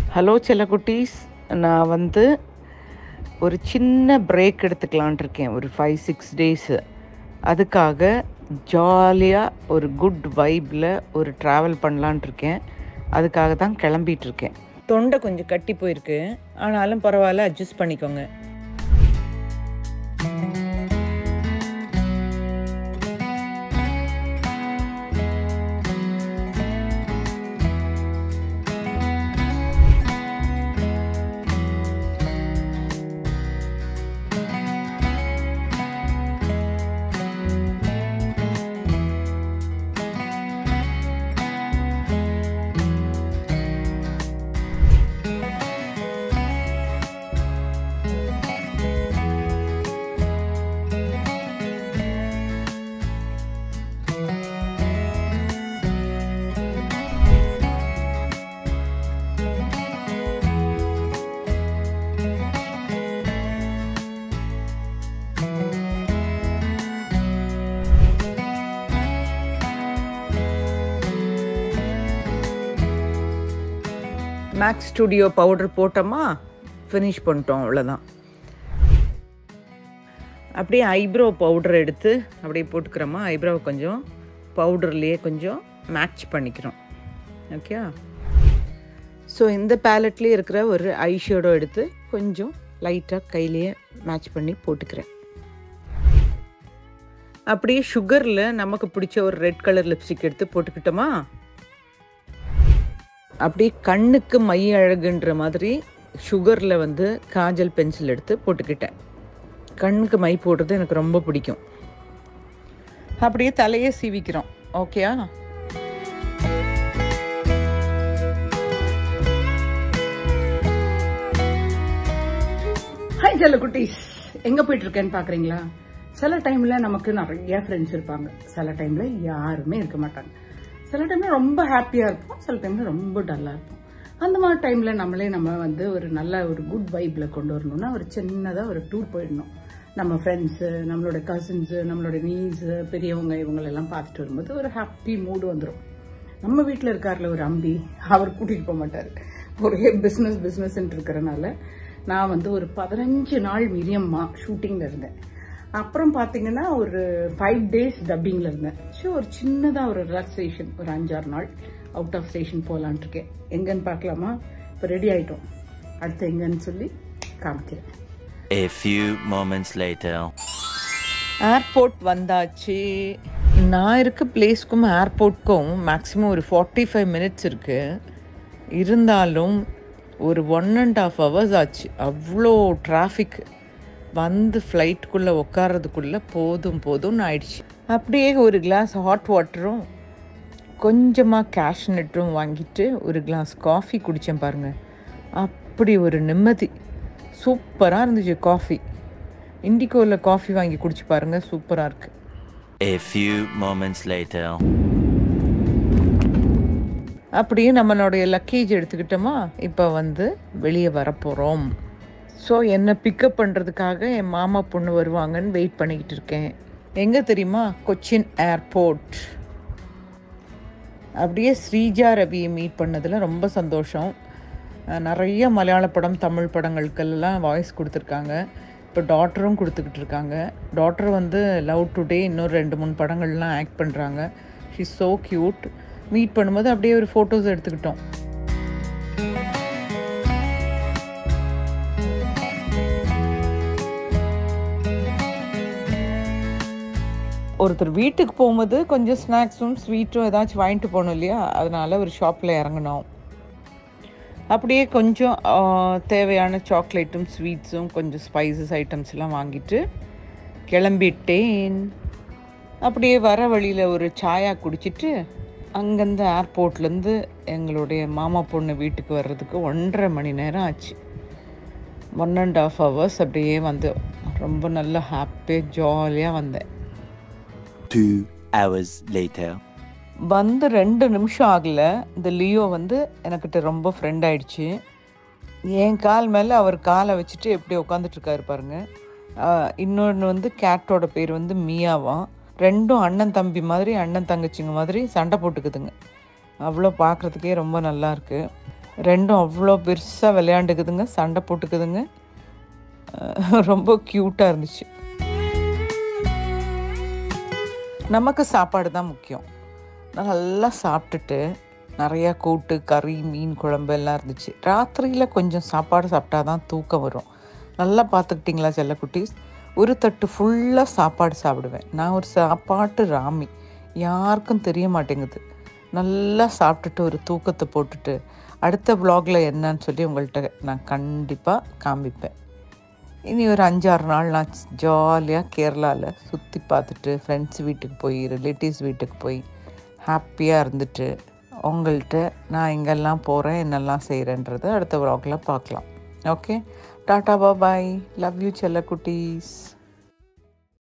Hello செல்லக்குட்டீஸ் நான் வந்து ஒரு சின்ன பிரேக் எடுத்துக்கலான் இருக்கேன் ஒரு ஃபைவ் சிக்ஸ் டேஸு அதுக்காக ஜாலியாக ஒரு குட் வைப்பில் ஒரு ட்ராவல் பண்ணலான் இருக்கேன் அதுக்காக தான் கிளம்பிட்டு இருக்கேன் தொண்டை கொஞ்சம் கட்டி போயிருக்கு ஆனாலும் பரவாயில்ல அட்ஜஸ்ட் பண்ணிக்கோங்க மேக்ஸ் ஸ்டுடியோ பவுடர் போட்டோமா ஃபினிஷ் பண்ணிட்டோம் அவ்வளோதான் அப்படியே ஐப்ரோ பவுடர் எடுத்து அப்படியே போட்டுக்கிறோமா ஐப்ரோ கொஞ்சம் பவுடர்லேயே கொஞ்சம் மேட்ச் பண்ணிக்கிறோம் ஓகே ஸோ இந்த பேலட்லேயே இருக்கிற ஒரு ஐ ஷேடோ எடுத்து கொஞ்சம் லைட்டாக கையிலேயே மேட்ச் பண்ணி போட்டுக்கிறேன் அப்படியே சுகரில் நமக்கு பிடிச்ச ஒரு ரெட் கலர் லிப்ஸ்டிக் எடுத்து போட்டுக்கிட்டோமா அப்படியே கண்ணுக்கு மை அழகுன்ற மாதிரி சுகரில் வந்து காஜல் பென்சில் எடுத்து போட்டுக்கிட்டேன் கண்ணுக்கு மை போடுறது எனக்கு ரொம்ப பிடிக்கும் அப்படியே தலையே சீவிக்கிறோம் ஓகேயா ஹாய் ஜல்ல குட்டீஸ் எங்க போயிட்டு இருக்கேன்னு பாக்குறீங்களா சில டைம்ல நமக்கு நிறைய ஃப்ரெண்ட்ஸ் இருப்பாங்க சில டைம்ல யாருமே இருக்க மாட்டாங்க சில டைம்ல ரொம்ப ஹாப்பியா இருப்போம் சில டைம்ல ரொம்ப டல்லா இருப்போம் அந்த மாதிரி டைம்ல நம்மளே நம்ம வந்து ஒரு நல்ல ஒரு குட் வைப்ல கொண்டு வரணும்னா ஒரு சின்னதா ஒரு டூர் போயிடணும் நம்ம ஃப்ரெண்ட்ஸு நம்மளோட கசின்ஸு நம்மளோட நீஸ் பெரியவங்க இவங்களெல்லாம் பார்த்துட்டு வரும்போது ஒரு ஹாப்பி மூடு வந்துடும் நம்ம வீட்டில் இருக்கார்ல ஒரு அம்பி அவர் கூட்டிகிட்டு போக மாட்டார் ஒரே பிஸ்னஸ் பிஸ்னஸ் இருக்கிறனால நான் வந்து ஒரு பதினஞ்சு நாள் மீடியம்மா ஷூட்டிங்கில் இருந்தேன் அப்புறம் பார்த்தீங்கன்னா ஒரு ஃபைவ் டேஸ் டப்பிங்கில் இருந்தேன் ஸோ ஒரு சின்னதாக ஒரு ரிலாக்ஸேஷன் ஒரு அஞ்சாறு நாள் அவுட் ஆஃப் ஸ்டேஷன் போகலான்ட்டு இருக்கேன் எங்கன்னு பார்க்கலாமா இப்போ ரெடி ஆகிட்டோம் அடுத்து எங்கன்னு சொல்லி காமிக்கிறேன் A few moments later. Airport வந்தாச்சு நான் இருக்க பிளேஸ்க்கும் ஏர்போர்ட்க்கும் மேக்ஸிமம் ஒரு ஃபார்ட்டி ஃபைவ் மினிட்ஸ் இருக்குது இருந்தாலும் ஒரு ஒன் அண்ட் ஆஃப் ஹவர்ஸ் ஆச்சு அவ்வளோ டிராஃபிக் வந்து ஃப்ளைட்டுக்குள்ளே உட்காரதுக்குள்ளே போதும் போதும்னு ஆயிடுச்சு அப்படியே ஒரு கிளாஸ் ஹாட் வாட்டரும் கொஞ்சமாக கேஷ் நெட்டும் வாங்கிட்டு ஒரு கிளாஸ் காஃபி குடித்தேன் பாருங்கள் அப்படி ஒரு நிம்மதி சூப்பராக இருந்துச்சு காஃபி இண்டிகோவில் காஃபி வாங்கி குடிச்சு பாருங்கள் சூப்பராக இருக்குது A few moments later. அப்படியே நம்மளுடைய லக்கேஜ் எடுத்துக்கிட்டோமா இப்போ வந்து வெளியே வரப்போகிறோம் ஸோ என்னை பிக்கப் பண்ணுறதுக்காக என் மாமா பொண்ணு வருவாங்கன்னு வெயிட் பண்ணிக்கிட்டு இருக்கேன் எங்கே தெரியுமா கொச்சின் ஏர்போர்ட் அப்படியே ஸ்ரீஜா ரவியை மீட் பண்ணதில் ரொம்ப சந்தோஷம் அஹ் நிறைய மலையாள படம் தமிழ் படங்களுக்கெல்லாம் வாய்ஸ் கொடுத்துருக்காங்க இப்போ டாட்டரும் கொடுத்துக்கிட்டு இருக்காங்க டாட்டர் வந்து லவ் டுடே இன்னொரு ரெண்டு மூணு படங்கள்லாம் ஆக்ட் பண்ணுறாங்க ஷி ஸோ க்யூட் மீட் பண்ணும்போது அப்படியே ஒரு ஃபோட்டோஸ் எடுத்துக்கிட்டோம் ஒருத்தர் வீட்டுக்கு போகும்போது கொஞ்சம் ஸ்நாக்ஸும் ஸ்வீட்டும் ஏதாச்சும் வாங்கிட்டு போகணும் இல்லையா அதனால ஒரு ஷாப்பில் இறங்கினோம் அப்படியே கொஞ்சம் ஆ, தேவையான சாக்லேட்டும் ஸ்வீட்ஸும் கொஞ்சம் ஸ்பைசஸ் ஐட்டம்ஸ்லாம் வாங்கிட்டு கிளம்பிட்டேன் அப்படியே வர வழியில் ஒரு சாயா குடிச்சிட்டு அங்கேருந்து ஏர்போர்ட்லேருந்து எங்களுடைய மாமா பொண்ணு வீட்டுக்கு வர்றதுக்கு ஒன்றரை மணி நேரம் ஆச்சு ஒன் அண்ட் ஆஃப் ஹவர்ஸ் அப்படியே வந்து ரொம்ப நல்ல ஹாப்பியாக ஜாலியாக வந்தேன் Two hours later. வந்து ரெண்டு நிமிஷம் ஆகல இந்த லியோ வந்து எனக்கிட்ட ரொம்ப ஃப்ரெண்ட் ஆயிடுச்சு என் கால் மேலே அவர் காலை வச்சுட்டு எப்படி உட்காந்துட்டு இருக்காரு பாருங்க இன்னொன்று வந்து கேட்டோட பேர் வந்து மியாவாம் ரெண்டும் அண்ணன் தம்பி மாதிரி அண்ணன் தங்கச்சிங்க மாதிரி சண்டை போட்டுக்குதுங்க அவ்வளோ பார்க்குறதுக்கே ரொம்ப நல்லா இருக்கு ரெண்டும் அவ்வளோ பெருசாக விளையாண்டுக்குதுங்க சண்டை போட்டுக்குதுங்க அஹ் ரொம்ப க்யூட்டாக இருந்துச்சு நமக்கு சாப்பாடு தான் முக்கியம் நான் நல்லா சாப்பிட்டுட்டு நிறையா கூட்டு கறி மீன் குழம்பு எல்லாம் இருந்துச்சு ராத்திரியில் கொஞ்சம் சாப்பாடு சாப்பிட்டா தான் தூக்கம் வரும் நல்லா பார்த்துக்கிட்டிங்களா செல்லக்குட்டீஸ் ஒரு தட்டு ஃபுல்லாக சாப்பாடு சாப்பிடுவேன் நான் ஒரு சாப்பாட்டு ராமி யாருக்கும் தெரிய மாட்டேங்குது நல்லா சாப்பிட்டுட்டு ஒரு தூக்கத்தை போட்டுட்டு அடுத்த வ்ளாகில் என்னன்னு சொல்லி உங்கள்கிட்ட நான் கண்டிப்பாக காமிப்பேன் இனி ஒரு அஞ்சாறு நாள் நான் ஜாலியாக கேரளாவில் சுற்றி பார்த்துட்டு ஃப்ரெண்ட்ஸ் வீட்டுக்கு போய் ரிலேட்டிவ்ஸ் வீட்டுக்கு போய் ஹாப்பியாக இருந்துட்டு உங்கள்கிட்ட நான் எங்கெல்லாம் போகிறேன் என்னெல்லாம் செய்கிறேன்றதை அடுத்த வ்ளாகில் பார்க்கலாம் okay tata bye love you செல்ல குட்டீஸ்